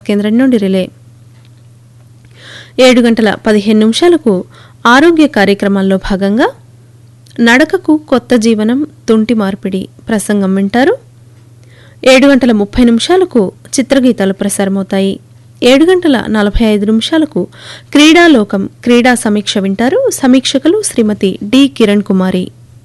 కేంద్రం నుండి రిలే ఏడు గంటల పదిహేను నిమిషాలకు ఆరోగ్య కార్యక్రమాల్లో భాగంగా నడకకు కొత్త జీవనం తుంటి మార్పిడి ప్రసంగం వింటారు ఏడు గంటల ముప్పై నిమిషాలకు చిత్రగీతాలు ప్రసారమవుతాయి ఏడు గంటల నలభై ఐదు నిమిషాలకు క్రీడాలోకం క్రీడా సమీక్ష వింటారు సమీక్షకులు శ్రీమతి డి కిరణ్ కుమారి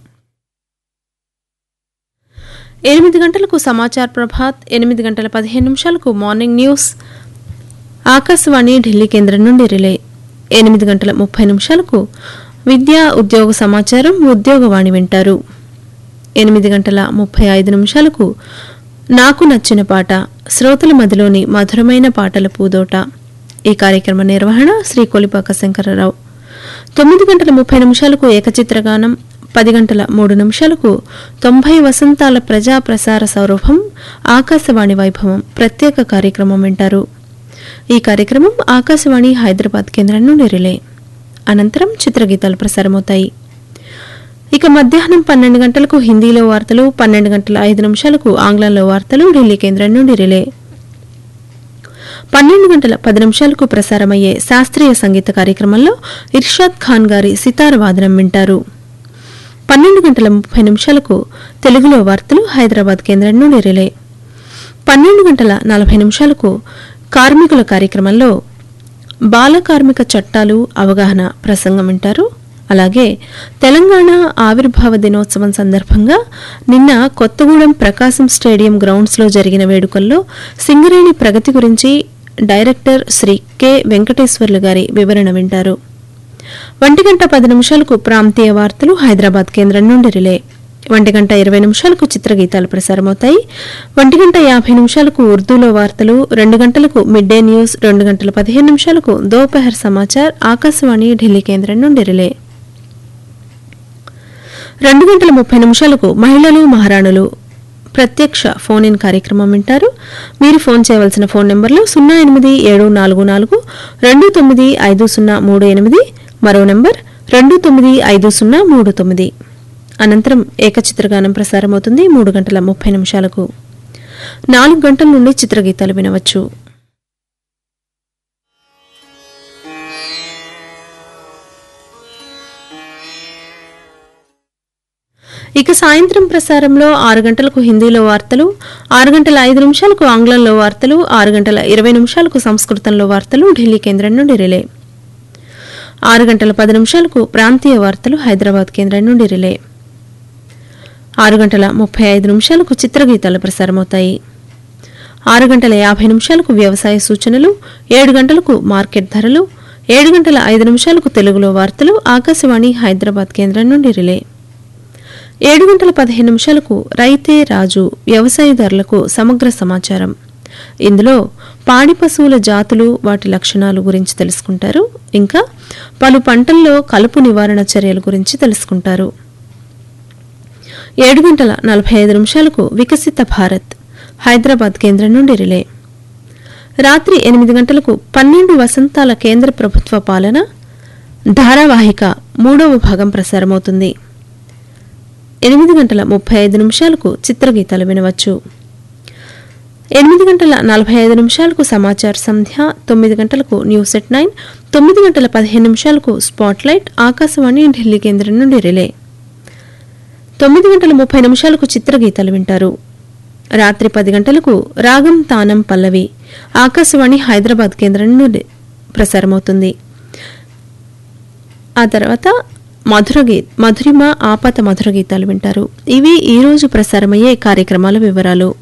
ఎనిమిది గంటలకు సమాచార్ ప్రభాత్ ఎనిమిది గంటల పదిహేను నిమిషాలకు మార్నింగ్ న్యూస్ ఆకాశవాణి ఢిల్లీ కేంద్రం నుండి రిలే ఎనిమిది గంటల ముప్పై నిమిషాలకు విద్యా ఉద్యోగ సమాచారం ఉద్యోగవాణి వింటారు ఎనిమిది గంటల ముప్పై ఐదు నిమిషాలకు నాకు నచ్చిన పాట శ్రోతల మదిలోని మధురమైన పాటల పూదోట ఈ కార్యక్రమ నిర్వహణ శ్రీ కొలిపాక శంకరరావు తొమ్మిది గంటల ముప్పై నిమిషాలకు ఏకచిత్రగానం పది గంటల మూడు నిమిషాలకు తొంభై వసంతాల ప్రజా ప్రసార సౌరభం ఆకాశవాణి వైభవం ప్రత్యేక కార్యక్రమం వింటారు ఈ కార్యక్రమం ఆకాశవాణి హైదరాబాద్ కేంద్రం నుండి రిలే అనంతరం చిత్రగీతాలు ప్రసారమవుతాయి ఇక మధ్యాహ్నం పన్నెండు గంటలకు హిందీలో వార్తలు పన్నెండు గంటల ఐదు నిమిషాలకు ఆంగ్లంలో వార్తలు ఢిల్లీ కేంద్రం నుండి రిలే పన్నెండు గంటల పది నిమిషాలకు ప్రసారమయ్యే శాస్త్రీయ సంగీత కార్యక్రమంలో ఇర్షాద్ ఖాన్ గారి సితార వాదనం వింటారు పన్నెండు గంటల ముప్పై నిమిషాలకు తెలుగులో వార్తలు హైదరాబాద్ కేంద్రం నుండి రిలే పన్నెండు గంటల నలభై నిమిషాలకు కార్మికుల కార్యక్రమంలో బాల కార్మిక చట్టాలు అవగాహన ప్రసంగం వింటారు అలాగే తెలంగాణ ఆవిర్భావ దినోత్సవం సందర్భంగా నిన్న కొత్తగూడెం ప్రకాశం స్టేడియం గ్రౌండ్స్లో జరిగిన వేడుకల్లో సింగరేణి ప్రగతి గురించి డైరెక్టర్ శ్రీ కె వెంకటేశ్వర్లు గారి వివరణ వింటారు ఒంటి గంట పది నిమిషాలకు ప్రాంతీయ వార్తలు హైదరాబాద్ కేంద్రం నుండి రిలే ఒంటి గంట ఇరవై నిమిషాలకు చిత్రగీతాలు ప్రసారమవుతాయి ఒంటి గంట యాభై నిమిషాలకు ఉర్దూలో వార్తలు రెండు గంటలకు మిడ్ డే న్యూస్ రెండు గంటల పదిహేను నిమిషాలకు దోపహర్ సమాచార్ ఆకాశవాణి ఢిల్లీ కేంద్రం నుండి రిలే రెండు గంటల ముప్పై నిమిషాలకు మహిళలు మహారాణులు ప్రత్యక్ష ఫోన్ ఇన్ కార్యక్రమం వింటారు మీరు ఫోన్ చేయవలసిన ఫోన్ నెంబర్లు సున్నా ఎనిమిది ఏడు నాలుగు నాలుగు రెండు తొమ్మిది ఐదు సున్నా మూడు ఎనిమిది మరో నెంబర్ రెండు తొమ్మిది ఐదు సున్నా మూడు తొమ్మిది అనంతరం ఏకచిత్రగానం ప్రసారమవుతుంది మూడు గంటల ముప్పై నిమిషాలకు నాలుగు గంటల నుండి చిత్రగీతాలు వినవచ్చు ఇక సాయంత్రం ప్రసారంలో ఆరు గంటలకు హిందీలో వార్తలు ఆరు గంటల ఐదు నిమిషాలకు ఆంగ్లంలో వార్తలు ఆరు గంటల ఇరవై నిమిషాలకు సంస్కృతంలో వార్తలు ఢిల్లీ కేంద్రం నుండి రిలే ఆరు గంటల పది నిమిషాలకు ప్రాంతీయ వార్తలు హైదరాబాద్ కేంద్రం నుండి రిలే ఆరు గంటల ముప్పై ఐదు నిమిషాలకు చిత్రగీతాలు ప్రసారమవుతాయి ఆరు గంటల యాభై నిమిషాలకు వ్యవసాయ సూచనలు ఏడు గంటలకు మార్కెట్ ధరలు ఏడు గంటల ఐదు నిమిషాలకు తెలుగులో వార్తలు ఆకాశవాణి హైదరాబాద్ కేంద్రం నుండి రిలే ఏడు గంటల పదిహేను నిమిషాలకు రైతే రాజు వ్యవసాయదారులకు సమగ్ర సమాచారం ఇందులో పాడి పశువుల జాతులు వాటి లక్షణాలు గురించి తెలుసుకుంటారు ఇంకా పలు పంటల్లో కలుపు నివారణ చర్యల గురించి తెలుసుకుంటారు ఏడు గంటల నలభై ఐదు నిమిషాలకు వికసిత భారత్ హైదరాబాద్ కేంద్రం నుండి రిలే రాత్రి ఎనిమిది గంటలకు పన్నెండు వసంతాల కేంద్ర ప్రభుత్వ పాలన ధారావాహిక మూడవ భాగం ప్రసారమవుతుంది ఎనిమిది గంటల ముప్పై ఐదు నిమిషాలకు చిత్రగీతాలు వినవచ్చు ఎనిమిది గంటల నలభై ఐదు నిమిషాలకు సమాచార సంధ్య తొమ్మిది గంటలకు న్యూస్ ఎట్ నైన్ తొమ్మిది గంటల పదిహేను నిమిషాలకు స్పాట్లైట్ ఆకాశవాణి ఢిల్లీ కేంద్రం నుండి రిలే తొమ్మిది గంటల ముప్పై నిమిషాలకు చిత్రగీతాలు వింటారు రాత్రి పది గంటలకు రాగం తానం పల్లవి ఆకాశవాణి హైదరాబాద్ కేంద్రం నుండి ప్రసారమవుతుంది ఆ తర్వాత మధుర గీ మధురిమ ఆపత మధుర గీతాలు వింటారు ఇవి ఈ రోజు ప్రసారమయ్యే కార్యక్రమాల వివరాలు